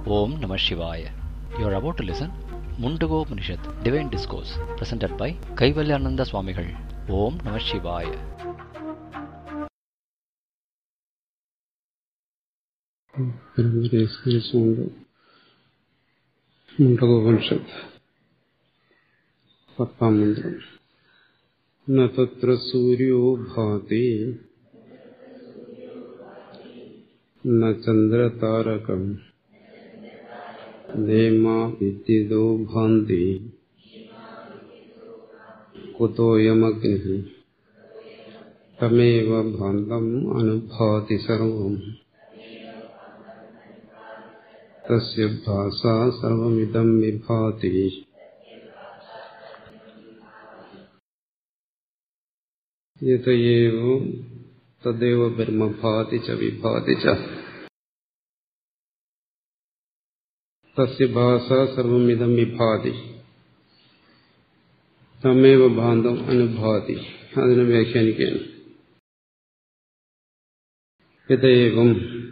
Om Namah Shivaya. You are about to listen Mundago Upanishad, Divine Discourse, presented by Kaivalyananda Swamigal. Om Namah Shivaya. പരമ്പരയെ സ്മരിച്ചുകൊണ്ട് മുണ്ടകോപനിഷത്ത് പത്താം മന്ത്രം ന തത്ര സൂര്യോ ഭാതി ന ചന്ദ്രതാരകം നേമാ വിദ്യുതോ ഭാന്തി കുതോയമഗ്നി തമേവ ഭാന്തം അനുഭാതി സർവം തസ്യ ഭാസാ സർവമിദം വിഭാതി യതയേവ തദേവ ബ്രഹ്മഭാതി ച വിഭാതി ച തസ്യ ഭാസാ സർവമിദം വിഭാതി തമേവ ഭാന്തം അനുഭാതി അതിനെ വ്യാഖ്യാനിക്കുകയാണ് യഥേവം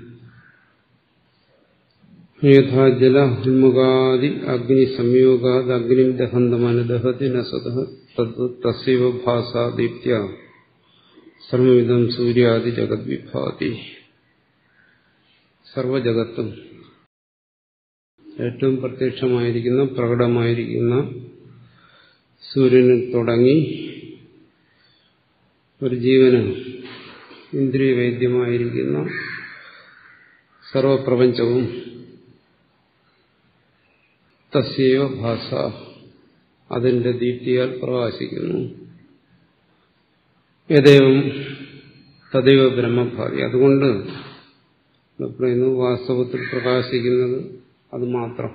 യഥാ ജല ഉന്മുഖാദി അഗ്നി സംയോഗാദ് അഗ്നി ദഹന്തമനുദഹതി നസത തദ് തസ്യവ ഭാസാ ദീപ്യ സർവവിധം സൂര്യാദി ജഗത് വിഭാതി സർവജഗത്തും ഏറ്റവും പ്രത്യക്ഷമായിരിക്കുന്ന പ്രകടമായിരിക്കുന്ന സൂര്യനിൽ തുടങ്ങി ഒരു ജീവന് ഇന്ദ്രിയവൈദ്യമായിരിക്കുന്ന സർവപ്രപഞ്ചവും തസ്യോ ഭാഷ അതിന്റെ ദീപ്തിയാൽ പ്രകാശിക്കുന്നു യഥേവം തദൈവ ബ്രഹ്മഭാവി അതുകൊണ്ട് പറയുന്നു വാസ്തവത്തിൽ പ്രകാശിക്കുന്നത് അത് മാത്രം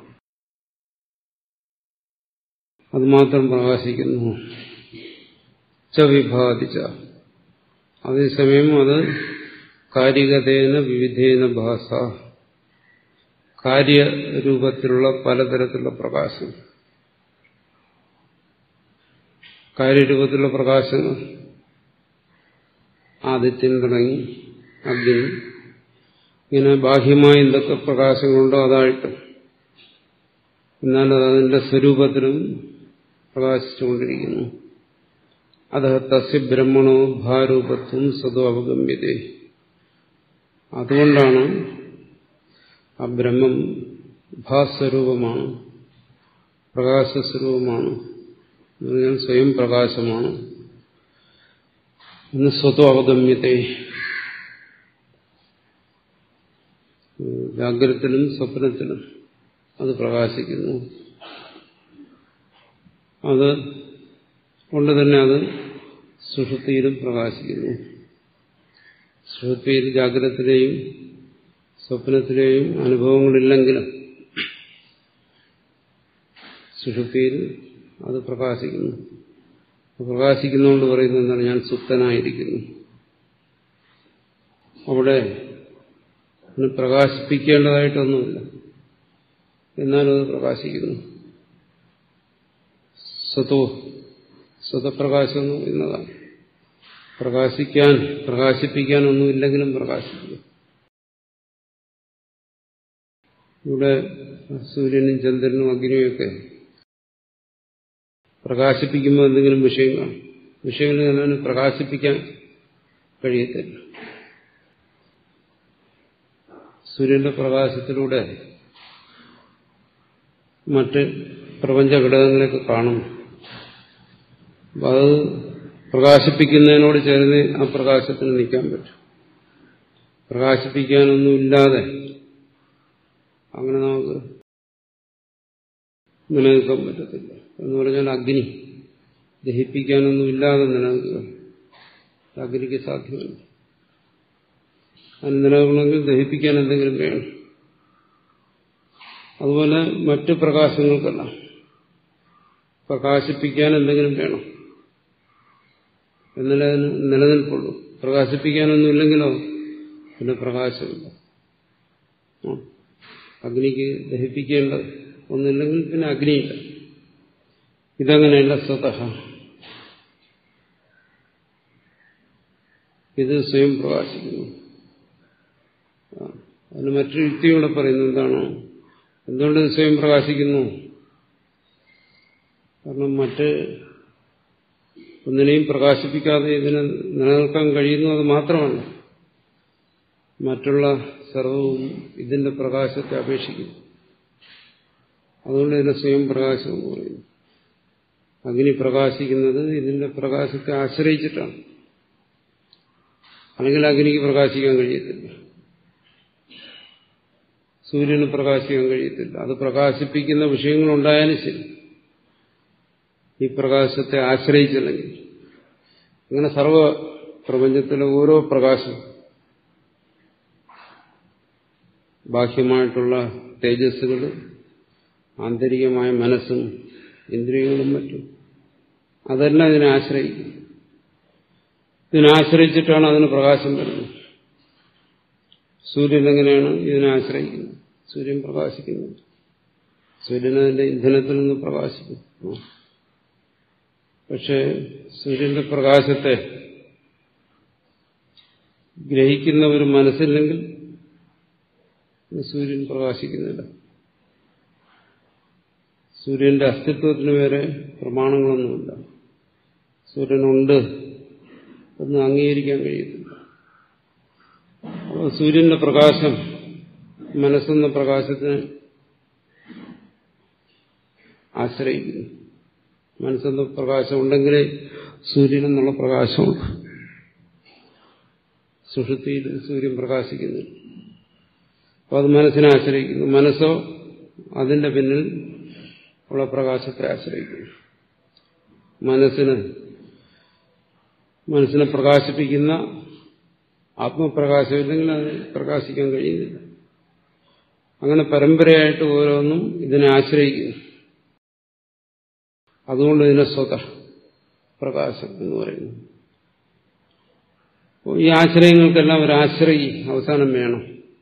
അത് മാത്രം പ്രകാശിക്കുന്നു ച വിഭാതിച്ച അതേസമയം അത് കാരികതേന വിവിധേന ഭാഷ കാര്യരൂപത്തിലുള്ള പലതരത്തിലുള്ള പ്രകാശം കാര്യരൂപത്തിലുള്ള പ്രകാശങ്ങൾ ആദിത്യൻ തുടങ്ങി അഗ്നി ഇങ്ങനെ ബാഹ്യമായ എന്തൊക്കെ പ്രകാശങ്ങളുണ്ടോ അതായിട്ട് എന്നാൽ അത് അതിന്റെ സ്വരൂപത്തിലും പ്രകാശിച്ചുകൊണ്ടിരിക്കുന്നു അത് തസ്യ ബ്രഹ്മണോ ഭാരൂപത്വം സ്വതോ അവഗമ്യത അതുകൊണ്ടാണ് ആ ബ്രഹ്മം ഭാസ്വരൂപമാണ് പ്രകാശസ്വരൂപമാണ് പറഞ്ഞാൽ സ്വയം പ്രകാശമാണ് എന്ന് സ്വതോ അവഗമ്യത ജാഗ്രത്തിലും സ്വപ്നത്തിലും അത് പ്രകാശിക്കുന്നു അത് കൊണ്ട് തന്നെ അത് സുഷുപ്തിയിലും പ്രകാശിക്കുന്നു സുഷുപ്തിയിൽ ജാഗ്രതത്തിലെയും സ്വപ്നത്തിലെയും അനുഭവങ്ങളില്ലെങ്കിലും സുഷുപ്തിയിൽ അത് പ്രകാശിക്കുന്നു പ്രകാശിക്കുന്നതുകൊണ്ട് പറയുന്നത് എന്താണ് ഞാൻ സുപ്തനായിരിക്കുന്നു അവിടെ പ്രകാശിപ്പിക്കേണ്ടതായിട്ടൊന്നുമില്ല എന്നാലും അത് പ്രകാശിക്കുന്നു സ്വതോ സ്വതപ്രകാശം എന്ന് പറയുന്നതാണ് പ്രകാശിക്കാൻ പ്രകാശിപ്പിക്കാനൊന്നുമില്ലെങ്കിലും പ്രകാശിക്കുന്നു ഇവിടെ സൂര്യനും ചന്ദ്രനും അഗ്നിയുമൊക്കെ പ്രകാശിപ്പിക്കുമ്പോൾ എന്തെങ്കിലും വിഷയം കാണും വിഷയങ്ങൾ തന്നെ പ്രകാശിപ്പിക്കാൻ കഴിയത്തില്ല സൂര്യന്റെ പ്രകാശത്തിലൂടെ മറ്റ് പ്രപഞ്ച ഘടകങ്ങളെയൊക്കെ കാണും അപ്പം അത് പ്രകാശിപ്പിക്കുന്നതിനോട് ചേർന്ന് ആ പ്രകാശത്തിന് നിൽക്കാൻ പറ്റും പ്രകാശിപ്പിക്കാനൊന്നുമില്ലാതെ അങ്ങനെ നമുക്ക് നിലനിൽക്കാൻ പറ്റത്തില്ല എന്ന് പറഞ്ഞാൽ അഗ്നി ദഹിപ്പിക്കാനൊന്നും ഇല്ലാതെ നിലനിൽക്കുക അഗ്നിക്ക് സാധ്യമല്ല അത് നിലനിൽക്കണമെങ്കിൽ ദഹിപ്പിക്കാൻ എന്തെങ്കിലും വേണം അതുപോലെ മറ്റ് പ്രകാശങ്ങൾക്കെല്ലാം പ്രകാശിപ്പിക്കാൻ എന്തെങ്കിലും വേണം എന്നാലേ അതിന് നിലനിൽപ്പുള്ളൂ പ്രകാശിപ്പിക്കാനൊന്നും ഇല്ലെങ്കിലോ പിന്നെ പ്രകാശമില്ല അഗ്നിക്ക് ദഹിപ്പിക്കേണ്ട ഒന്നില്ലെങ്കിൽ പിന്നെ അഗ്നിയില്ല ഇതങ്ങനെയല്ല സ്വതഹ ഇത് സ്വയം പ്രകാശിക്കുന്നു അതിന് മറ്റൊരു യുക്തിയോടെ പറയുന്നത് എന്താണ് എന്തുകൊണ്ട് ഇത് സ്വയം പ്രകാശിക്കുന്നു കാരണം മറ്റ് ഒന്നിനെയും പ്രകാശിപ്പിക്കാതെ ഇതിന് നിലനിൽക്കാൻ കഴിയുന്നു അത് മാത്രമല്ല മറ്റുള്ള സർവവും ഇതിന്റെ പ്രകാശത്തെ അപേക്ഷിക്കുന്നു അതുകൊണ്ട് ഇതിനെ സ്വയം പ്രകാശം എന്ന് പറയുന്നു അഗ്നി പ്രകാശിക്കുന്നത് ഇതിന്റെ പ്രകാശത്തെ ആശ്രയിച്ചിട്ടാണ് അല്ലെങ്കിൽ അഗ്നിക്ക് പ്രകാശിക്കാൻ കഴിയത്തില്ല സൂര്യന് പ്രകാശിക്കാൻ കഴിയത്തില്ല അത് പ്രകാശിപ്പിക്കുന്ന വിഷയങ്ങളുണ്ടായാലും ശരി ഈ പ്രകാശത്തെ ആശ്രയിച്ചില്ലെങ്കിൽ അങ്ങനെ സർവ പ്രപഞ്ചത്തിലെ ഓരോ പ്രകാശം ബാഹ്യമായിട്ടുള്ള തേജസ്സുകൾ ആന്തരികമായ മനസ്സും ഇന്ദ്രിയങ്ങളും മറ്റും അതെല്ലാം ഇതിനെ ആശ്രയിക്കും ഇതിനെ ആശ്രയിച്ചിട്ടാണ് അതിന് പ്രകാശം വരുന്നത് സൂര്യൻ എങ്ങനെയാണ് ഇതിനെ ആശ്രയിക്കുന്നത് സൂര്യൻ പ്രകാശിക്കുന്നത് സൂര്യൻ അതിന്റെ ഇന്ധനത്തിൽ നിന്ന് പ്രകാശിക്കും പക്ഷെ സൂര്യന്റെ പ്രകാശത്തെ ഗ്രഹിക്കുന്ന ഒരു മനസ്സില്ലെങ്കിൽ സൂര്യൻ പ്രകാശിക്കുന്നില്ല സൂര്യന്റെ അസ്തിത്വത്തിന് വരെ പ്രമാണങ്ങളൊന്നുമില്ല സൂര്യനുണ്ട് എന്ന് അംഗീകരിക്കാൻ കഴിയത്തില്ല അപ്പോൾ സൂര്യന്റെ പ്രകാശം മനസ്സെന്ന പ്രകാശത്തിന് ആശ്രയിക്കുന്നു മനസ്സെന്ന പ്രകാശം ഉണ്ടെങ്കിലേ സൂര്യനെന്നുള്ള പ്രകാശമുണ്ട് സുഷുതിയിൽ സൂര്യൻ പ്രകാശിക്കുന്നില്ല അപ്പോൾ അത് മനസ്സിനെ ആശ്രയിക്കുന്നു മനസ്സോ അതിന്റെ പിന്നിൽ ഉള്ള പ്രകാശത്തെ ആശ്രയിക്കുന്നു മനസ്സിന് മനസ്സിനെ പ്രകാശിപ്പിക്കുന്ന ആത്മപ്രകാശമില്ലെങ്കിൽ അത് പ്രകാശിക്കാൻ കഴിയുന്നില്ല അങ്ങനെ പരമ്പരയായിട്ട് ഓരോന്നും ഇതിനെ ആശ്രയിക്കുന്നു അതുകൊണ്ട് ഇതിനെ സ്വത പ്രകാശം എന്ന് പറയുന്നു ഈ ആശ്രയങ്ങൾക്കെല്ലാം ഒരു ആശ്രയി അവസാനം വേണം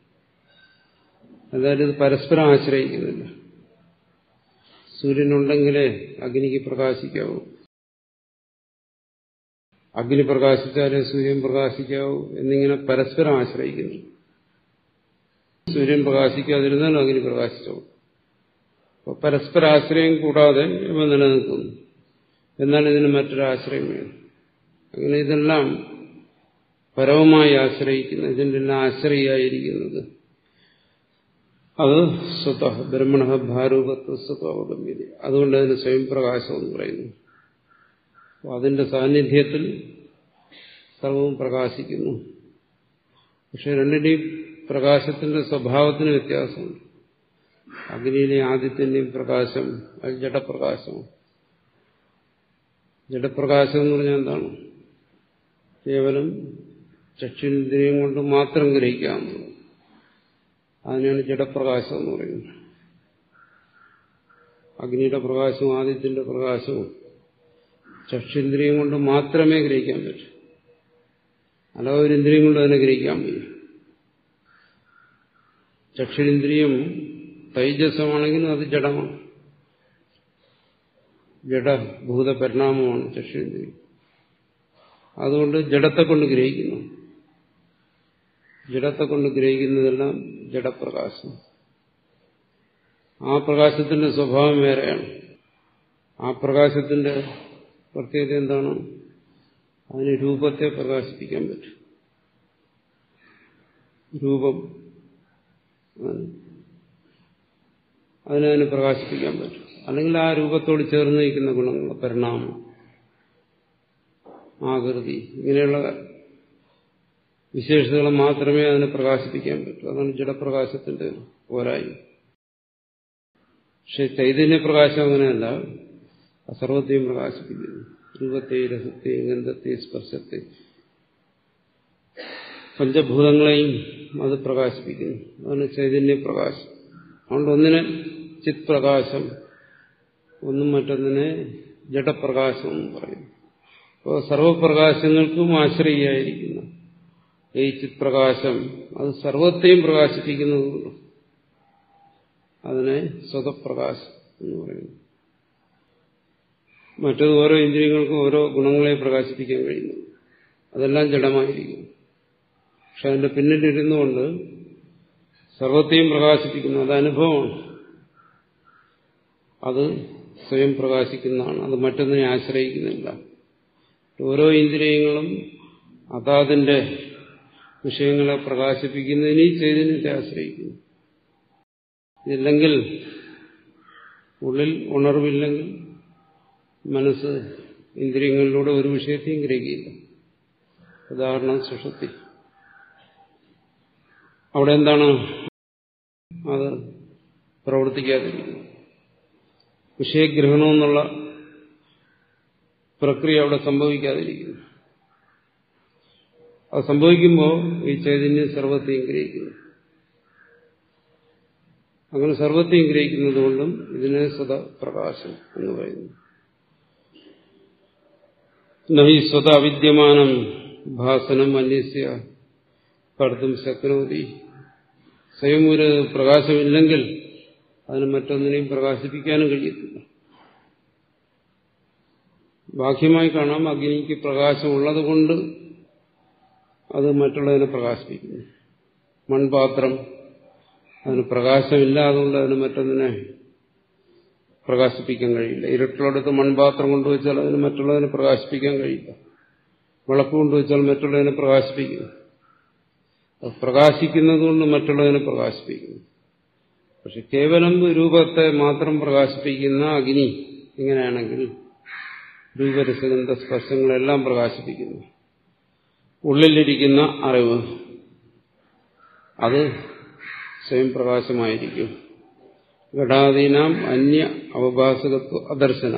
അതായത് ഇത് പരസ്പരം ആശ്രയിക്കുന്നില്ല സൂര്യനുണ്ടെങ്കിലേ അഗ്നിക്ക് പ്രകാശിക്കാവൂ അഗ്നി പ്രകാശിച്ചാലേ സൂര്യൻ പ്രകാശിക്കാവൂ എന്നിങ്ങനെ പരസ്പരം ആശ്രയിക്കുന്നു സൂര്യൻ പ്രകാശിക്കാതിരുന്നാൽ അഗ്നി പ്രകാശിച്ചോ അപ്പോൾ പരസ്പര ആശ്രയം കൂടാതെ ഇവ നിലനിൽക്കുന്നു എന്നാൽ ഇതിന് മറ്റൊരാശ്രയം വേണം അങ്ങനെ ഇതെല്ലാം പരമമായി ആശ്രയിക്കുന്ന ഇതിൻ്റെ എല്ലാം ആശ്രയിയായിരിക്കുന്നത് അത് സ്വത ബ്രഹ്മണ ഭാരൂപത്വ സ്വതവഗമ്യത അതുകൊണ്ട് അതിന് സ്വയം പ്രകാശം എന്ന് പറയുന്നു അതിന്റെ സാന്നിധ്യത്തിൽ സർവവും പ്രകാശിക്കുന്നു പക്ഷെ രണ്ടിന്റെയും പ്രകാശത്തിന്റെ സ്വഭാവത്തിന് വ്യത്യാസമുണ്ട് അഗ്നിയിലെ ആദിത്യന്റെയും പ്രകാശം അത് ജഡപ്രകാശം ജഡപ്രകാശം എന്ന് പറഞ്ഞാൽ എന്താണ് കേവലം ചക്ഷുന്ദ്രിയം കൊണ്ട് മാത്രം ഗ്രഹിക്കാവുന്നത് അതിനാണ് ജഡപ്രകാശം എന്ന് പറയുന്നത് അഗ്നിയുടെ പ്രകാശവും ആദിത്യന്റെ പ്രകാശവും ചക്ഷുന്ദ്രിയം കൊണ്ട് മാത്രമേ ഗ്രഹിക്കാൻ പറ്റൂ അല്ല ഒരു ഇന്ദ്രിയം കൊണ്ട് അതിനെ ഗ്രഹിക്കാൻ വയ്യ ചക്ഷുരിന്ദ്രിയം തൈജസ്സമാണെങ്കിലും അത് ജഡമാണ് ജഡഭൂത പരിണാമമാണ് ചക്ഷുരിന്ദ്രിയം അതുകൊണ്ട് ജഡത്തെ കൊണ്ട് ഗ്രഹിക്കുന്നു ജഡത്തെ കൊണ്ട് ഗ്രഹിക്കുന്നതെല്ലാം ജഡപ്രകാശം ആ പ്രകാശത്തിന്റെ സ്വഭാവം വേറെയാണ് ആ പ്രകാശത്തിന്റെ പ്രത്യേകത എന്താണ് അതിന് രൂപത്തെ പ്രകാശിപ്പിക്കാൻ പറ്റും രൂപം അതിനതിന് പ്രകാശിപ്പിക്കാൻ പറ്റും അല്ലെങ്കിൽ ആ രൂപത്തോട് ചേർന്ന് നിൽക്കുന്ന ഗുണങ്ങൾ പരിണാമം ആകൃതി ഇങ്ങനെയുള്ള വിശേഷതകൾ മാത്രമേ അതിനെ പ്രകാശിപ്പിക്കാൻ പറ്റൂ അതാണ് ജഡപ്രകാശത്തിന്റെ പോരായി പക്ഷെ ചൈതന്യപ്രകാശം അങ്ങനെയല്ല സർവത്തെയും പ്രകാശിപ്പിക്കുന്നു രൂപത്തെ രസത്തെ ഗന്ധത്തെ സ്പർശത്തെ പഞ്ചഭൂതങ്ങളെയും അത് പ്രകാശിപ്പിക്കുന്നു അതാണ് ചൈതന്യപ്രകാശം അതുകൊണ്ട് ഒന്നിനെ ചിത് പ്രകാശം ഒന്നും മറ്റൊന്നിനെ ജഡപ്രകാശം എന്ന് പറയുന്നു അപ്പോൾ സർവപ്രകാശങ്ങൾക്കും ആശ്രയിയായിരിക്കുന്ന ഈ ചിത്പ്രകാശം അത് സർവത്തെയും പ്രകാശിപ്പിക്കുന്നതുകൊണ്ട് അതിനെ സ്വതപ്രകാശം എന്ന് പറയുന്നു മറ്റത് ഓരോ ഇന്ദ്രിയങ്ങൾക്കും ഓരോ ഗുണങ്ങളെ പ്രകാശിപ്പിക്കാൻ കഴിയുന്നു അതെല്ലാം ജഡമായിരിക്കുന്നു പക്ഷെ അതിന്റെ പിന്നിലിരുന്നുകൊണ്ട് സർവത്തെയും പ്രകാശിപ്പിക്കുന്നു അത് അനുഭവമാണ് അത് സ്വയം പ്രകാശിക്കുന്നതാണ് അത് മറ്റൊന്നിനെ ആശ്രയിക്കുന്നില്ല ഓരോ ഇന്ദ്രിയങ്ങളും അതാതിന്റെ വിഷയങ്ങളെ പ്രകാശിപ്പിക്കുന്നതിന് ഈ ചൈതന്യത്തെ ആശ്രയിക്കുന്നു ഇല്ലെങ്കിൽ ഉള്ളിൽ ഉണർവില്ലെങ്കിൽ മനസ്സ് ഇന്ദ്രിയങ്ങളിലൂടെ ഒരു വിഷയത്തെയും ഗ്രഹിക്കില്ല ഉദാഹരണം സുഷുപ്തി അവിടെ എന്താണ് അത് പ്രവർത്തിക്കാതിരിക്കുന്നത് വിഷയഗ്രഹണം എന്നുള്ള പ്രക്രിയ അവിടെ സംഭവിക്കാതിരിക്കുന്നു അത് സംഭവിക്കുമ്പോൾ ഈ ചൈതന്യം സർവത്തെയും ഗ്രഹിക്കുന്നു അങ്ങനെ സർവത്തെയും ഗ്രഹിക്കുന്നത് കൊണ്ടും ഇതിനെ സ്വതപ്രകാശം എന്ന് പറയുന്നു നഹി സ്വത അവിദ്യമാനം ഭാസനം അന്യസ്യ കടത്തും ശക്നോതി സ്വയം ഒരു പ്രകാശമില്ലെങ്കിൽ അതിന് മറ്റൊന്നിനെയും പ്രകാശിപ്പിക്കാനും കഴിയത്തില്ല ബാഹ്യമായി കാണാം അഗ്നിക്ക് പ്രകാശമുള്ളത് കൊണ്ട് അത് മറ്റുള്ളതിനെ പ്രകാശിപ്പിക്കുന്നു മൺപാത്രം അതിന് പ്രകാശമില്ലാതുകൊണ്ട് അതിന് മറ്റൊന്നിനെ പ്രകാശിപ്പിക്കാൻ കഴിയില്ല ഇരുട്ടിലടുത്ത് മൺപാത്രം കൊണ്ടുവച്ചാൽ അതിന് മറ്റുള്ളതിനെ പ്രകാശിപ്പിക്കാൻ കഴിയില്ല വിളക്ക് കൊണ്ടുവച്ചാൽ മറ്റുള്ളതിനെ പ്രകാശിപ്പിക്കുന്നു അത് പ്രകാശിക്കുന്നത് കൊണ്ട് മറ്റുള്ളതിനെ പ്രകാശിപ്പിക്കുന്നു പക്ഷെ കേവലം രൂപത്തെ മാത്രം പ്രകാശിപ്പിക്കുന്ന അഗ്നി ഇങ്ങനെയാണെങ്കിൽ രൂപരസഗന്ധ സ്പർശങ്ങളെല്ലാം പ്രകാശിപ്പിക്കുന്നു ഉള്ളിലിരിക്കുന്ന അറിവ് അത് സ്വയം പ്രകാശമായിരിക്കും ഘടാദീനാം അന്യ അവഭാസകത്വ അദർശന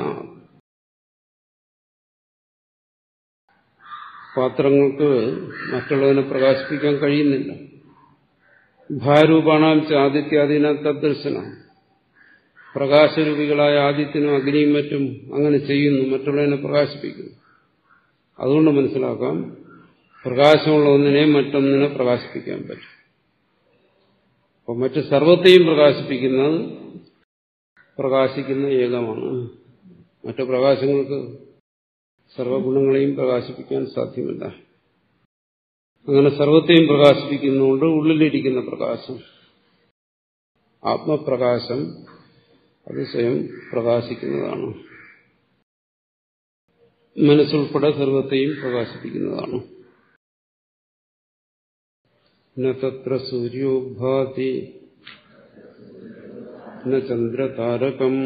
പാത്രങ്ങൾക്ക് മറ്റുള്ളതിനെ പ്രകാശിപ്പിക്കാൻ കഴിയുന്നില്ല ഭാരൂപാണാം ആദിത്യാദീന തദ്ദർശന പ്രകാശരൂപികളായ ആദിത്യനും അഗ്നിയും മറ്റും അങ്ങനെ ചെയ്യുന്നു മറ്റുള്ളതിനെ പ്രകാശിപ്പിക്കുന്നു അതുകൊണ്ട് മനസ്സിലാക്കാം പ്രകാശമുള്ള ഒന്നിനെ മറ്റൊന്നിനെ പ്രകാശിപ്പിക്കാൻ പറ്റും അപ്പോൾ മറ്റ് സർവത്തെയും പ്രകാശിപ്പിക്കുന്നത് പ്രകാശിക്കുന്ന ഏകമാണ് മറ്റു പ്രകാശങ്ങൾക്ക് സർവഗുണങ്ങളെയും പ്രകാശിപ്പിക്കാൻ സാധ്യമല്ല അങ്ങനെ സർവത്തെയും പ്രകാശിപ്പിക്കുന്നുകൊണ്ട് ഉള്ളിലിരിക്കുന്ന പ്രകാശം ആത്മപ്രകാശം അത് സ്വയം പ്രകാശിക്കുന്നതാണ് മനസ്സുൾപ്പെടെ സർവത്തെയും പ്രകാശിപ്പിക്കുന്നതാണ് തത്ര സൂര്യോ ഭാതി ചന്ദ്രതാരകം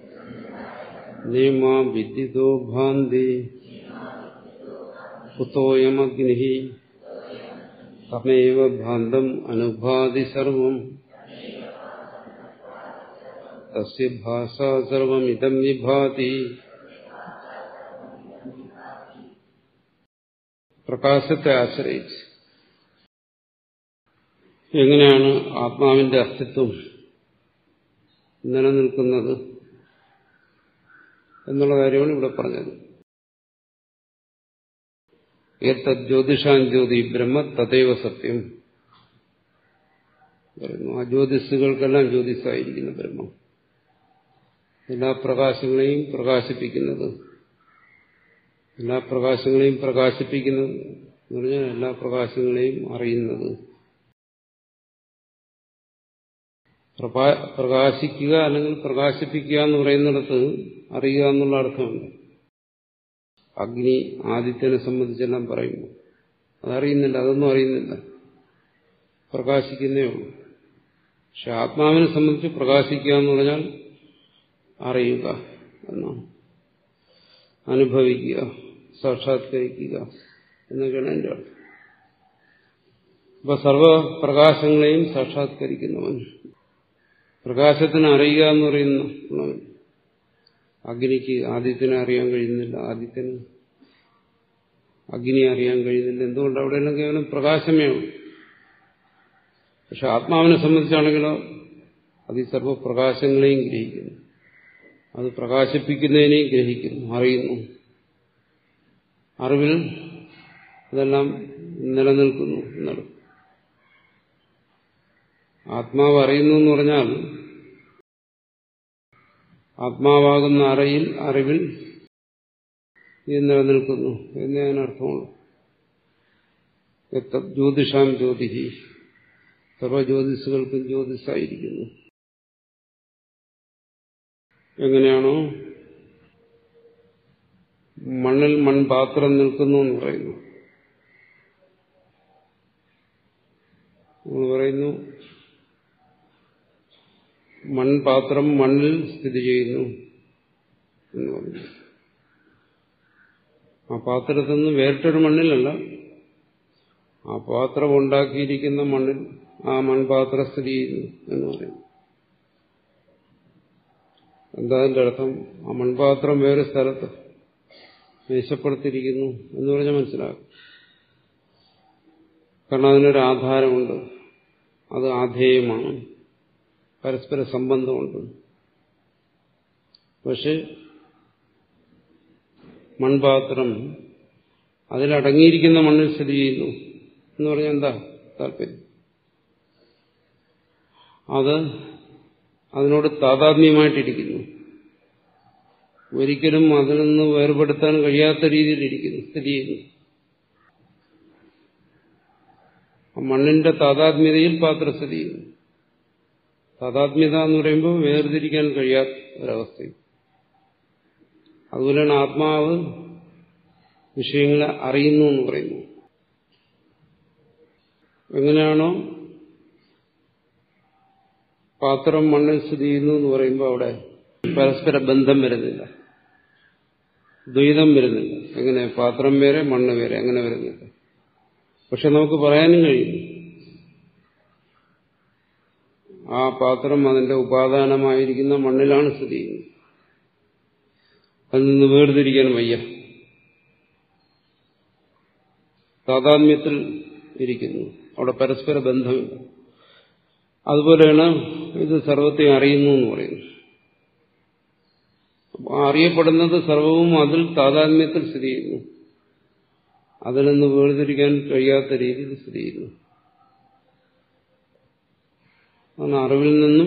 നേമാ വിദ്യുതോ ഭാന്തി കുതോയമഗ്നി തമേവ ഭാന്തം അനുഭാതി സർവം തസ്യ ഭാഷ സർവമിതം വിഭാതി പ്രകാശത്തെ ആശ്രയിച്ച് എങ്ങനെയാണ് ആത്മാവിന്റെ അസ്തിത്വം നിലനിൽക്കുന്നത് എന്നുള്ള കാര്യമാണ് ഇവിടെ പറഞ്ഞത് ഏത്തത് ജ്യോതിഷാൻ ജ്യോതി ബ്രഹ്മ തദൈവ സത്യം പറയുന്നു ആ ജ്യോതിഷുകൾക്കെല്ലാം ജ്യോതിഷായിരിക്കുന്ന ബ്രഹ്മം എല്ലാ പ്രകാശങ്ങളെയും പ്രകാശിപ്പിക്കുന്നത് എല്ലാ പ്രകാശങ്ങളെയും പ്രകാശിപ്പിക്കുന്നത് എന്ന് പറഞ്ഞാൽ എല്ലാ പ്രകാശങ്ങളെയും അറിയുന്നത് പ്രകാശിക്കുക അല്ലെങ്കിൽ പ്രകാശിപ്പിക്കുക എന്ന് പറയുന്നിടത്ത് അറിയുക എന്നുള്ള അർത്ഥമുണ്ട് അഗ്നി ആദിത്യനെ സംബന്ധിച്ചെല്ലാം പറയുന്നു അതറിയുന്നില്ല അതൊന്നും അറിയുന്നില്ല പ്രകാശിക്കുന്നേ ഉള്ളൂ പക്ഷെ ആത്മാവിനെ സംബന്ധിച്ച് പ്രകാശിക്കുക എന്ന് പറഞ്ഞാൽ അറിയുക എന്നാണ് അനുഭവിക്കുക സാക്ഷാത്കരിക്കുക എന്നൊക്കെയാണ് എൻ്റെ അർത്ഥം അപ്പൊ സർവപ്രകാശങ്ങളെയും സാക്ഷാത്കരിക്കുന്നവൻ പ്രകാശത്തിന് അറിയുക എന്ന് പറയുന്ന അഗ്നിക്ക് ആദിത്യനെ അറിയാൻ കഴിയുന്നില്ല ആദിത്യന് അഗ്നിയെ അറിയാൻ കഴിയുന്നില്ല എന്തുകൊണ്ട് അവിടെയെല്ലാം കേവലം പ്രകാശമേ ഉള്ളൂ പക്ഷെ ആത്മാവിനെ സംബന്ധിച്ചാണെങ്കിലോ അത് ഈ സർവപ്രകാശങ്ങളെയും ഗ്രഹിക്കുന്നു അത് പ്രകാശിപ്പിക്കുന്നതിനെയും ഗ്രഹിക്കുന്നു അറിയുന്നു അറിവിൽ അതെല്ലാം നിലനിൽക്കുന്നു എന്നർത്ഥം ആത്മാവ് അറിയുന്നു എന്ന് പറഞ്ഞാൽ ആത്മാവാകുന്ന അറിയിൽ അറിവിൽ ഇത് നിലനിൽക്കുന്നു എന്നേ അതിനർത്ഥമുള്ളൂ ജ്യോതിഷാം ജ്യോതിഹി സർവജ്യോതിഷുകൾക്കും ജ്യോതിഷായിരിക്കുന്നു എങ്ങനെയാണോ മണ്ണിൽ മൺപാത്രം നിൽക്കുന്നു എന്ന് പറയുന്നു നമ്മൾ പറയുന്നു മൺപാത്രം മണ്ണിൽ സ്ഥിതി ചെയ്യുന്നു എന്ന് പറഞ്ഞു ആ പാത്രത്തിൽ നിന്ന് വേറിട്ടൊരു മണ്ണിലല്ല ആ പാത്രം ഉണ്ടാക്കിയിരിക്കുന്ന മണ്ണിൽ ആ മൺപാത്രം സ്ഥിതി ചെയ്യുന്നു എന്ന് പറയുന്നു എന്താ അതിന്റെ അർത്ഥം ആ മൺപാത്രം വേറെ സ്ഥലത്ത് മേശപ്പെടുത്തിയിരിക്കുന്നു എന്ന് പറഞ്ഞാൽ മനസ്സിലാക്കും കാരണം അതിനൊരു ആധാരമുണ്ട് അത് ആധേയമാണ് പരസ്പര സംബന്ധമുണ്ട് പക്ഷെ മൺപാത്രം അതിലടങ്ങിയിരിക്കുന്ന മണ്ണിൽ സ്ഥിതി ചെയ്യുന്നു എന്ന് പറഞ്ഞാൽ എന്താ താല്പര്യം അത് അതിനോട് താതാത്മ്യമായിട്ടിരിക്കുന്നു ഒരിക്കലും അതിൽ നിന്ന് വേർപെടുത്താൻ കഴിയാത്ത രീതിയിലിരിക്കുന്നു സ്ഥിതി ചെയ്യുന്നു മണ്ണിന്റെ താതാത്മ്യതയിൽ പാത്രം സ്ഥിതി ചെയ്യുന്നു താതാത്മ്യത എന്ന് പറയുമ്പോൾ വേർതിരിക്കാൻ കഴിയാത്ത ഒരവസ്ഥയും അതുപോലെയാണ് ആത്മാവ് വിഷയങ്ങളെ അറിയുന്നു എന്ന് പറയുന്നു എങ്ങനെയാണോ പാത്രം മണ്ണിൽ സ്ഥിതി ചെയ്യുന്നു എന്ന് പറയുമ്പോൾ അവിടെ പരസ്പര ബന്ധം വരുന്നില്ല ദ്വൈതം വരുന്നില്ല എങ്ങനെ പാത്രം വേറെ മണ്ണ് വേറെ അങ്ങനെ വരുന്നില്ല പക്ഷെ നമുക്ക് പറയാനും കഴിയും ആ പാത്രം അതിന്റെ ഉപാദാനമായിരിക്കുന്ന മണ്ണിലാണ് സ്ഥിതി ചെയ്യുന്നത് അതിൽ നിന്ന് വേർതിരിക്കാൻ വയ്യ താതാത്മ്യത്തിൽ ഇരിക്കുന്നു അവിടെ പരസ്പര ബന്ധമില്ല അതുപോലെയാണ് ഇത് സർവത്തെ അറിയുന്നു എന്ന് പറയുന്നു അറിയപ്പെടുന്നത് സർവവും അതിൽ താതാത്മ്യത്തിൽ സ്ഥിതി ചെയ്യുന്നു അതിൽ നിന്ന് വേർതിരിക്കാൻ കഴിയാത്ത രീതിയിൽ സ്ഥിതി ചെയ്യുന്നു അതാണ് അറിവിൽ നിന്നും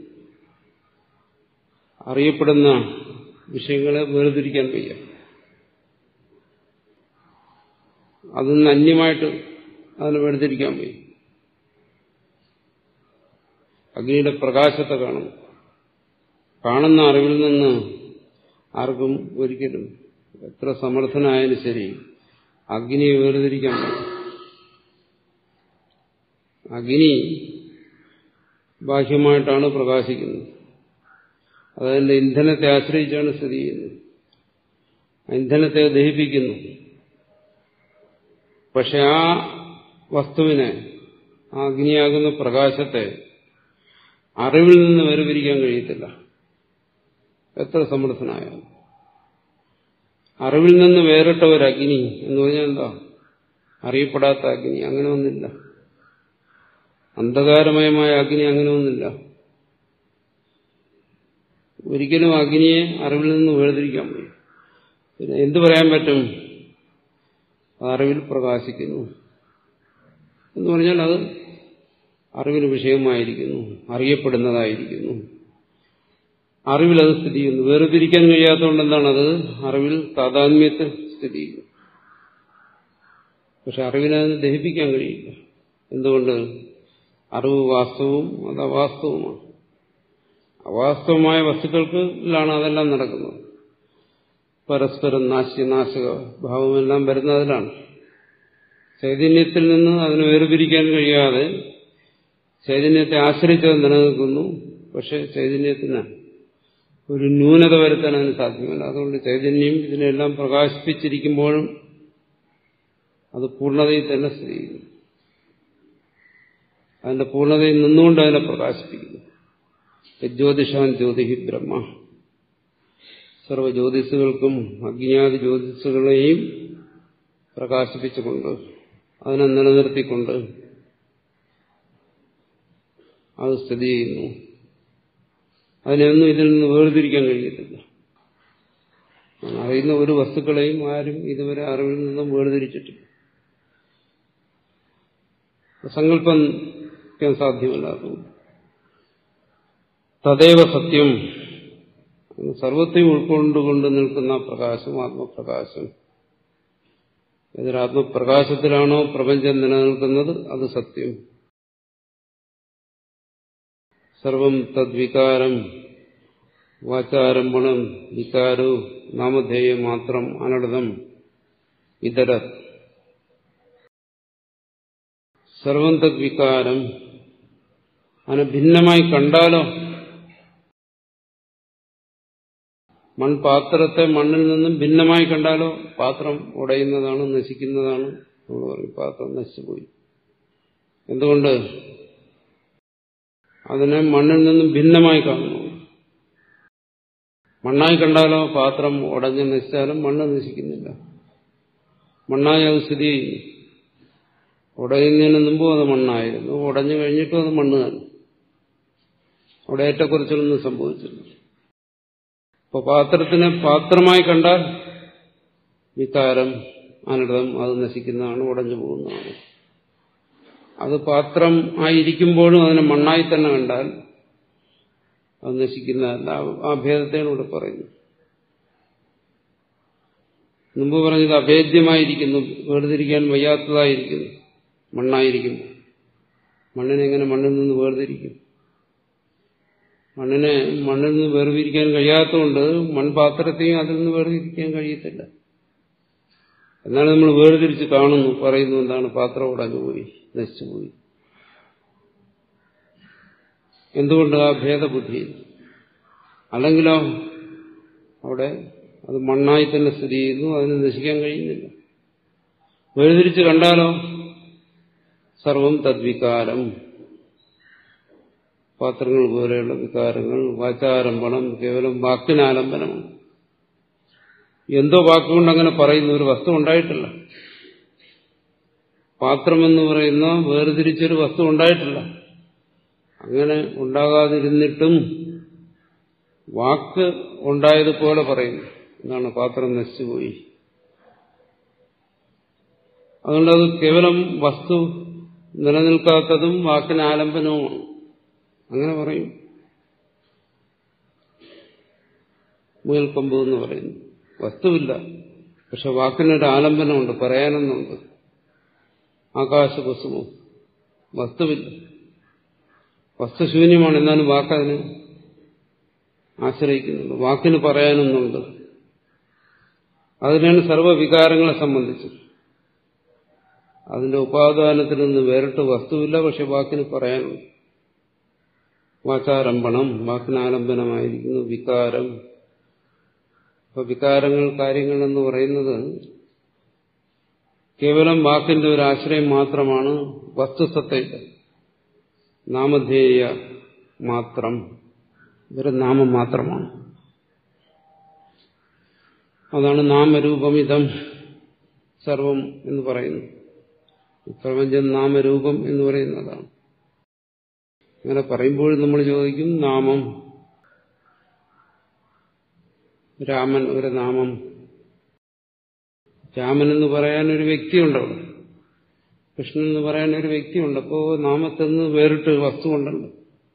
അറിയപ്പെടുന്ന വിഷയങ്ങളെ വേർതിരിക്കാൻ വയ്യ അതിൽ നിന്ന് അന്യമായിട്ട് അതിനെ വേർതിരിക്കാൻ വയ്യ അഗ്നിയുടെ പ്രകാശത്തെ കാണും കാണുന്ന അറിവിൽ നിന്ന് ആർക്കും ഒരിക്കലും എത്ര സമർത്ഥനായാലും ശരി അഗ്നിയെ വേർതിരിക്കാൻ പറ്റും അഗ്നി ബാഹ്യമായിട്ടാണ് പ്രകാശിക്കുന്നത് അതതിന്റെ ഇന്ധനത്തെ ആശ്രയിച്ചാണ് സ്ഥിതി ചെയ്യുന്നത് ഇന്ധനത്തെ ദഹിപ്പിക്കുന്നു പക്ഷെ ആ വസ്തുവിനെ ആ അഗ്നിയാകുന്ന പ്രകാശത്തെ അറിവിൽ നിന്ന് വേർപിരിക്കാൻ കഴിയത്തില്ല എത്ര സമർത്ഥനായാലും അറിവിൽ നിന്ന് വേറിട്ട ഒരു അഗ്നി എന്ന് പറഞ്ഞാൽ എന്താ അറിയപ്പെടാത്ത അഗ്നി അങ്ങനെ ഒന്നില്ല അന്ധകാരമയമായ അഗ്നി അങ്ങനെ ഒന്നില്ല ഒരിക്കലും അഗ്നിയെ അറിവിൽ നിന്ന് വേർതിരിക്കാൻ വയ്യ പിന്നെ എന്തു പറയാൻ പറ്റും അറിവിൽ പ്രകാശിക്കുന്നു എന്ന് പറഞ്ഞാൽ അത് അറിവിന് വിഷയമായിരിക്കുന്നു അറിയപ്പെടുന്നതായിരിക്കുന്നു അറിവിൽ അത് സ്ഥിതി ചെയ്യുന്നു വേർതിരിക്കാൻ കഴിയാത്തതുകൊണ്ട് എന്താണ് അത് അറിവിൽ താതാത്മ്യത്തിൽ സ്ഥിതി ചെയ്യുന്നു പക്ഷെ അറിവിനെ അതിന് ദഹിപ്പിക്കാൻ കഴിയില്ല എന്തുകൊണ്ട് അറിവ് വാസ്തവവും അത് അവാസ്തവമാണ് അവാസ്തവമായ വസ്തുക്കൾക്കിലാണ് അതെല്ലാം നടക്കുന്നത് പരസ്പരം നാശ്യനാശക ഭാവമെല്ലാം വരുന്നതിലാണ് ചൈതന്യത്തിൽ നിന്ന് അതിനെ വേർപിരിക്കാൻ കഴിയാതെ ചൈതന്യത്തെ ആശ്രയിച്ചത് നിലനിൽക്കുന്നു പക്ഷെ ചൈതന്യത്തിന് ഒരു ന്യൂനത വരുത്താൻ അതിന് സാധ്യമല്ല അതുകൊണ്ട് ചൈതന്യം ഇതിനെല്ലാം പ്രകാശിപ്പിച്ചിരിക്കുമ്പോഴും അത് പൂർണ്ണതയിൽ തന്നെ സ്ഥിതി ചെയ്യുന്നു അതിന്റെ പൂർണ്ണതയിൽ നിന്നുകൊണ്ട് അതിനെ പ്രകാശിപ്പിക്കുന്നു ജ്യോതിഷാൻ ജ്യോതിഹി ബ്രഹ്മ സർവ ജ്യോതിസുകൾക്കും അജ്ഞാതി ജ്യോതിസുകളെയും പ്രകാശിപ്പിച്ചുകൊണ്ട് അതിനെ നിലനിർത്തിക്കൊണ്ട് അത് സ്ഥിതി ചെയ്യുന്നു അതിനെയൊന്നും ഇതിൽ നിന്ന് വേർതിരിക്കാൻ കഴിയത്തില്ല അറിയുന്ന ഒരു വസ്തുക്കളെയും ആരും ഇതുവരെ അറിവിൽ നിന്നും വേർതിരിച്ചിട്ടില്ല സങ്കല്പിക്കാൻ സാധ്യമല്ലാത്തതുകൊണ്ട് തദൈവ സത്യം സർവത്തെയും ഉൾക്കൊണ്ടുകൊണ്ട് നിൽക്കുന്ന പ്രകാശം ആത്മപ്രകാശം ഏതൊരു ആത്മപ്രകാശത്തിലാണോ പ്രപഞ്ചം നിലനിൽക്കുന്നത് അത് സത്യം സർവം തദ്വികാരം വാചാരംഭണം വികാരോ നാമധേയം മാത്രം അനടതം ഇതര സർവം തദ് വികാരം അതിനെ ഭിന്നമായി കണ്ടാലോ മൺപാത്രത്തെ മണ്ണിൽ നിന്നും ഭിന്നമായി കണ്ടാലോ പാത്രം ഉടയുന്നതാണ് നശിക്കുന്നതാണ് നമ്മൾ പറയും പാത്രം നശിച്ചുപോയി എന്തുകൊണ്ട് അതിനെ മണ്ണിൽ നിന്നും ഭിന്നമായി കാണുന്നു മണ്ണായി കണ്ടാലോ പാത്രം ഉടഞ്ഞ് നശിച്ചാലും മണ്ണ് നശിക്കുന്നില്ല മണ്ണായി അത് സ്ഥിതി ഉടയുന്നതിന് മുമ്പും അത് മണ്ണായിരുന്നു ഉടഞ്ഞു കഴിഞ്ഞിട്ടും അത് മണ്ണ് തന്നെ അവിടെ ഏറ്റക്കുറച്ചിലൊന്നും സംഭവിച്ചില്ല അപ്പൊ പാത്രത്തിനെ പാത്രമായി കണ്ടാൽ വികാരം അനൃതം അത് നശിക്കുന്നതാണ് ഉടഞ്ഞു പോകുന്നതാണ് അത് പാത്രം ആയിരിക്കുമ്പോഴും അതിനെ മണ്ണായി തന്നെ കണ്ടാൽ അത് നശിക്കുന്നതല്ല ആ ഭേദത്തെയാണ് ഇവിടെ പറയുന്നത് മുമ്പ് പറഞ്ഞത് അഭേദ്യമായിരിക്കുന്നു വേർതിരിക്കാൻ വയ്യാത്തതായിരിക്കുന്നു മണ്ണായിരിക്കുന്നു മണ്ണിനെങ്ങനെ മണ്ണിൽ നിന്ന് വേർതിരിക്കും മണ്ണിനെ മണ്ണിൽ നിന്ന് വേർതിരിക്കാൻ കഴിയാത്തതുകൊണ്ട് മൺപാത്രത്തെയും അതിൽ നിന്ന് വേർതിരിക്കാൻ കഴിയത്തില്ല എന്നാലും നമ്മൾ വേർതിരിച്ച് കാണുന്നു പറയുന്നു എന്താണ് പാത്രം ഉടഞ്ഞുപോയി നശിച്ചുപോയി എന്തുകൊണ്ട് ആ ഭേദബുദ്ധി അല്ലെങ്കിലോ അവിടെ അത് മണ്ണായി തന്നെ സ്ഥിതി ചെയ്യുന്നു അതിന് നശിക്കാൻ കഴിയുന്നില്ല വേർതിരിച്ച് കണ്ടാലോ സർവം തദ്വികാരം പാത്രങ്ങൾ പോലെയുള്ള വികാരങ്ങൾ വാചാരംഭണം കേവലം വാക്കിനാലംബനമാണ് എന്തോ വാക്കുകൊണ്ട് അങ്ങനെ പറയുന്ന ഒരു വസ്തു ഉണ്ടായിട്ടില്ല പാത്രമെന്ന് പറയുന്ന വേർതിരിച്ചൊരു വസ്തു ഉണ്ടായിട്ടില്ല അങ്ങനെ ഉണ്ടാകാതിരുന്നിട്ടും വാക്ക് ഉണ്ടായതുപോലെ പറയുന്നു എന്താണ് പാത്രം നശിച്ചുപോയി അതുകൊണ്ട് അത് കേവലം വസ്തു നിലനിൽക്കാത്തതും വാക്കിന് ആലംബനവുമാണ് അങ്ങനെ പറയും മുയൽക്കൊമ്പ് എന്ന് പറയുന്നു വസ്തുവില്ല പക്ഷെ വാക്കിനൊരു ആലംബനമുണ്ട് പറയാനൊന്നുണ്ട് ആകാശകുസുമം വസ്തുവില്ല വസ്തുശൂന്യമാണ് എന്നാലും വാക്കതിന് ആശ്രയിക്കുന്നുണ്ട് വാക്കിന് പറയാനൊന്നുണ്ട് അതിനാണ് സർവ്വവികാരങ്ങളെ സംബന്ധിച്ച് അതിന്റെ ഉപാദാനത്തിൽ നിന്ന് വേറിട്ട് വസ്തുവില്ല പക്ഷെ വാക്കിന് പറയാനുണ്ട് വാചാരംഭണം വാക്കിനാലംബനമായിരിക്കുന്നു വികാരം അപ്പൊ വികാരങ്ങൾ കാര്യങ്ങൾ എന്ന് പറയുന്നത് കേവലം വാക്കിന്റെ ഒരു ആശ്രയം മാത്രമാണ് വസ്തുസത്തയില്ല നാമധേയ മാത്രം ഒരു നാമം മാത്രമാണ് അതാണ് നാമരൂപമിതം സർവം എന്ന് പറയുന്നു പ്രപഞ്ചം നാമരൂപം എന്ന് പറയുന്നതാണ് അങ്ങനെ പറയുമ്പോൾ നമ്മൾ ചോദിക്കും നാമം രാമൻ ഒരു നാമം രാമൻ എന്ന് പറയാൻ ഒരു വ്യക്തിയുണ്ട് അവിടെ കൃഷ്ണൻ എന്ന് പറയാൻ ഒരു വ്യക്തിയുണ്ട് അപ്പോ നാമത്തിൽ നിന്ന് വേറിട്ട് വസ്തുവുണ്ടല്ലോ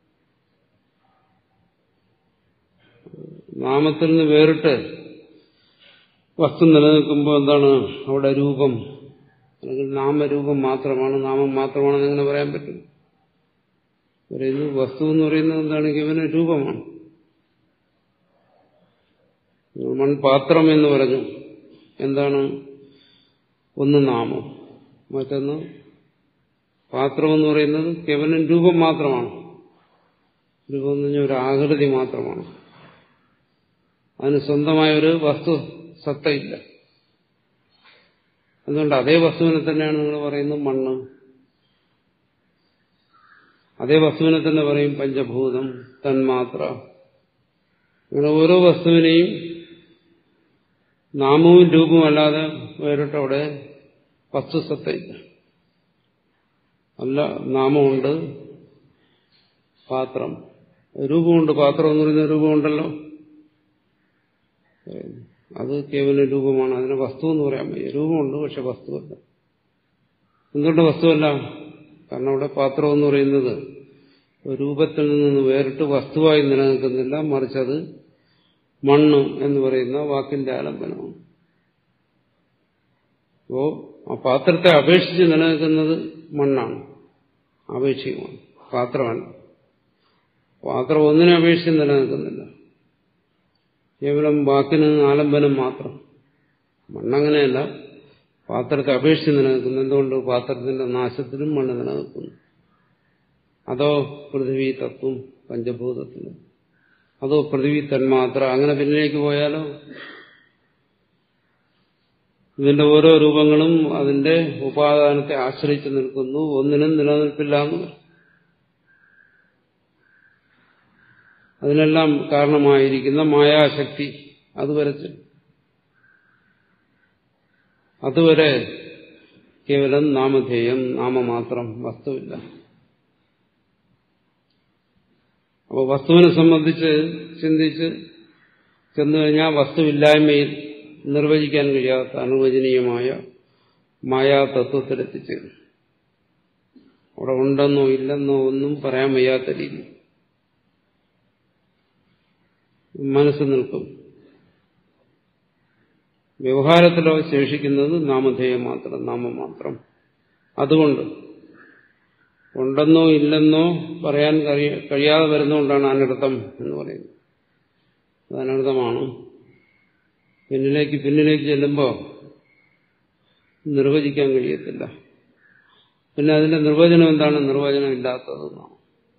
നാമത്തിൽ നിന്ന് വേറിട്ട് വസ്തു നിലനിൽക്കുമ്പോൾ എന്താണ് അവിടെ രൂപം അല്ലെങ്കിൽ നാമരൂപം മാത്രമാണ് നാമം മാത്രമാണെന്ന് എങ്ങനെ പറയാൻ പറ്റും പറയുന്നു വസ്തു എന്ന് പറയുന്നത് എന്താണ് ഇവന് രൂപമാണ് മൺപാത്രം എന്ന് പറഞ്ഞു എന്താണ് ഒന്ന് നാമം മറ്റൊന്ന് പാത്രം എന്ന് പറയുന്നത് കേവലം രൂപം മാത്രമാണ് രൂപം എന്ന് പറഞ്ഞാൽ ഒരു ആകൃതി മാത്രമാണ് അതിന് സ്വന്തമായ ഒരു വസ്തു സത്തയില്ല അതുകൊണ്ട് അതേ വസ്തുവിനെ തന്നെയാണ് നിങ്ങൾ പറയുന്നത് മണ്ണ് അതേ വസ്തുവിനെ തന്നെ പറയും പഞ്ചഭൂതം തന്മാത്ര അങ്ങനെ ഓരോ വസ്തുവിനെയും നാമവും രൂപവും അല്ലാതെ വേറിട്ടവിടെ വസ്തുസത്തയില്ല അല്ല നാമമുണ്ട് പാത്രം രൂപമുണ്ട് പാത്രം എന്ന് പറയുന്ന രൂപമുണ്ടല്ലോ അത് കേവലം രൂപമാണ് അതിനെ വസ്തു എന്ന് പറയാൻ വയ്യ രൂപമുണ്ട് പക്ഷെ വസ്തുവല്ല എന്തുകൊണ്ട് വസ്തുവല്ല കാരണം അവിടെ പാത്രം എന്ന് പറയുന്നത് രൂപത്തിൽ നിന്ന് വേറിട്ട് വസ്തുവായി നിലനിൽക്കുന്നില്ല മറിച്ച് അത് മണ്ണ് എന്ന് പറയുന്ന വാക്കിന്റെ ആലംബനമാണ് അപ്പോ ആ പാത്രത്തെ അപേക്ഷിച്ച് നിലനിൽക്കുന്നത് മണ്ണാണ് ആപേക്ഷികമാണ് പാത്രമല്ല പാത്രം ഒന്നിനെ അപേക്ഷിച്ച് നിലനിൽക്കുന്നില്ല കേവലം വാക്കിന് ആലംബനം മാത്രം മണ്ണങ്ങനെയല്ല പാത്രത്തെ അപേക്ഷിച്ച് നിലനിൽക്കുന്നു എന്തുകൊണ്ട് പാത്രത്തിന്റെ നാശത്തിലും മണ്ണ് നിലനിൽക്കുന്നു അതോ പൃഥ്വി തത്വം പഞ്ചഭൂതത്തിലും അതോ പൃഥ്വി തന്മാത്ര അങ്ങനെ പിന്നിലേക്ക് പോയാലോ ഇതിന്റെ ഓരോ രൂപങ്ങളും അതിന്റെ ഉപാദാനത്തെ ആശ്രയിച്ച് നിൽക്കുന്നു ഒന്നിനും നിലനിൽപ്പില്ല എന്ന് പറയും. അതിനെല്ലാം കാരണമായിരിക്കുന്ന മായാശക്തി അതുവരെ ചെല്ലും. അതുവരെ കേവലം നാമധേയം നാമമാത്രം വസ്തുവില്ല അപ്പോൾ വസ്തുവിനെ സംബന്ധിച്ച് ചിന്തിച്ച് ചെന്നു കഴിഞ്ഞാൽ വസ്തുവില്ലായ്മയിൽ നിർവചിക്കാൻ കഴിയാത്ത അനുവചനീയമായ മായാതത്വത്തിലെത്തിച്ചേരും അവിടെ ഉണ്ടെന്നോ ഇല്ലെന്നോ ഒന്നും പറയാൻ വയ്യാത്ത രീതി മനസ്സ് നിൽക്കും വ്യവഹാരത്തിലോ ശേഷിക്കുന്നത് നാമധേയം മാത്രം നാമം മാത്രം അതുകൊണ്ട് ഉണ്ടെന്നോ ഇല്ലെന്നോ പറയാൻ കഴിയ- കഴിയാതെ വരുന്നതുകൊണ്ടാണ് അനർത്ഥം എന്ന് പറയുന്നത് അത് അനർത്ഥമാണ് പിന്നിലേക്ക് പിന്നിലേക്ക് ചെല്ലുമ്പോൾ നിർവചിക്കാൻ കഴിയത്തില്ല പിന്നെ അതിന്റെ നിർവചനം എന്താണ് നിർവചനം ഇല്ലാത്തതെന്നാണ്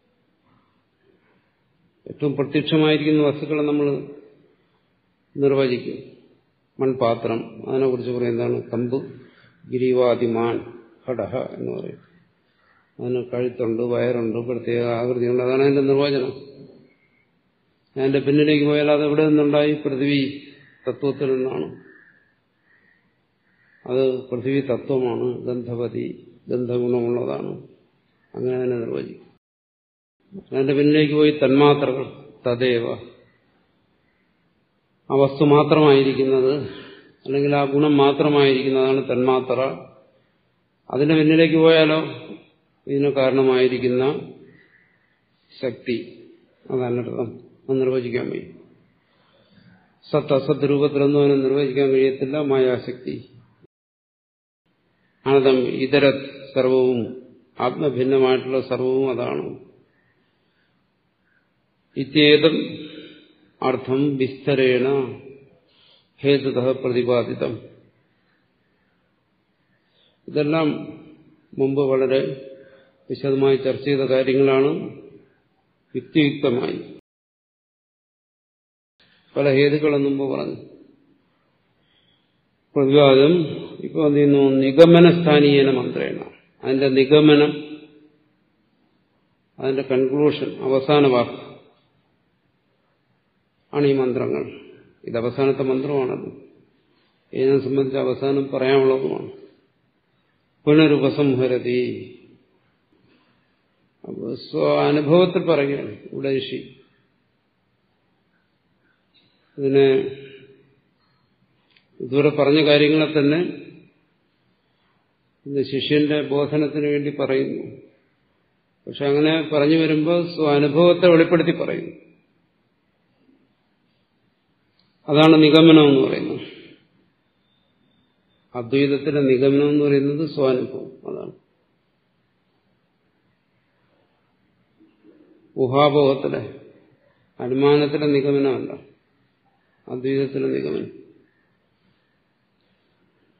ഏറ്റവും പ്രത്യക്ഷമായിരിക്കുന്ന വസ്തുക്കളെ നമ്മൾ നിർവചിക്കും മൺപാത്രം അതിനെക്കുറിച്ച് പറയും എന്താണ് കമ്പ് ഗിരിവാദിമാൻ ഘടഹ എന്ന് പറയും അതിന് കഴുത്തുണ്ട് വയറുണ്ട് പ്രത്യേക ആകൃതിയുണ്ട് അതാണ് അതിന്റെ നിർവചനം അതിന്റെ പിന്നിലേക്ക് പോയാൽ അത് എവിടെ നിന്നുണ്ടായി പൃഥ്വി തത്വത്തിൽ നിന്നാണ് അത് പൃഥ്വി തത്വമാണ് ഗന്ധവതി ഗന്ധഗുണമുള്ളതാണ് അങ്ങനെ തന്നെ നിർവചിക്കും അതിന്റെ പിന്നിലേക്ക് പോയി തന്മാത്രകൾ തദേവ ആ വസ്തു മാത്രമായിരിക്കുന്നത് അല്ലെങ്കിൽ ആ ഗുണം മാത്രമായിരിക്കുന്നതാണ് തന്മാത്ര അതിന്റെ പിന്നിലേക്ക് പോയാലോ ഇതിന് കാരണമായിരിക്കുന്ന ശക്തി അതനർത്ഥം അത് നിർവചിക്കാൻ വയ്യ സത്ത് അസത്ത് രൂപത്തിലൊന്നും അതിനെ നിർവചിക്കാൻ കഴിയത്തില്ല മായാശക്തി അനന്തം ഇതര സർവവും ആത്മഭിന്നമായിട്ടുള്ള സർവവും അതാണ് ഇത്യേതം അർത്ഥം വിസ്തരേണ ഹേതുത പ്രതിപാദിതം ഇതെല്ലാം മുമ്പ് വളരെ വിശദമായി ചർച്ച ചെയ്ത കാര്യങ്ങളാണ് യുക്തിയുക്തമായി പല ഹേതുക്കളും മുമ്പ് പറഞ്ഞു പ്രതിപാദം ഇപ്പോൾ എന്ത് ചെയ്യുന്നു നിഗമനസ്ഥാനീയന മന്ത്രേണ അതിന്റെ നിഗമനം അതിന്റെ കൺക്ലൂഷൻ അവസാന വാക്ക് ആണ് ഈ മന്ത്രങ്ങൾ ഇത് അവസാനത്തെ മന്ത്രമാണത് ഇതിനെ സംബന്ധിച്ച് അവസാനം പറയാനുള്ളതുമാണ് പുനരുപസംഹരതി അപ്പോൾ സ്വ അനുഭവത്തിൽ പറയുകയാണ് ഇവിടെ ഋഷി ഇതിനെ ഇതുവരെ പറഞ്ഞ കാര്യങ്ങളെ തന്നെ ഇന്ന് ശിഷ്യന്റെ ബോധനത്തിന് വേണ്ടി പറയുന്നു പക്ഷെ അങ്ങനെ പറഞ്ഞു വരുമ്പോൾ സ്വാനുഭവത്തെ വെളിപ്പെടുത്തി പറയുന്നു അതാണ് നിഗമനം എന്ന് പറയുന്നത് അദ്വൈതത്തിലെ നിഗമനം എന്ന് പറയുന്നത് സ്വാനുഭവം അതാണ് ഊഹാഭോഗത്തിലെ അനുമാനത്തിലെ നിഗമനമല്ല അദ്വൈതത്തിലെ നിഗമനം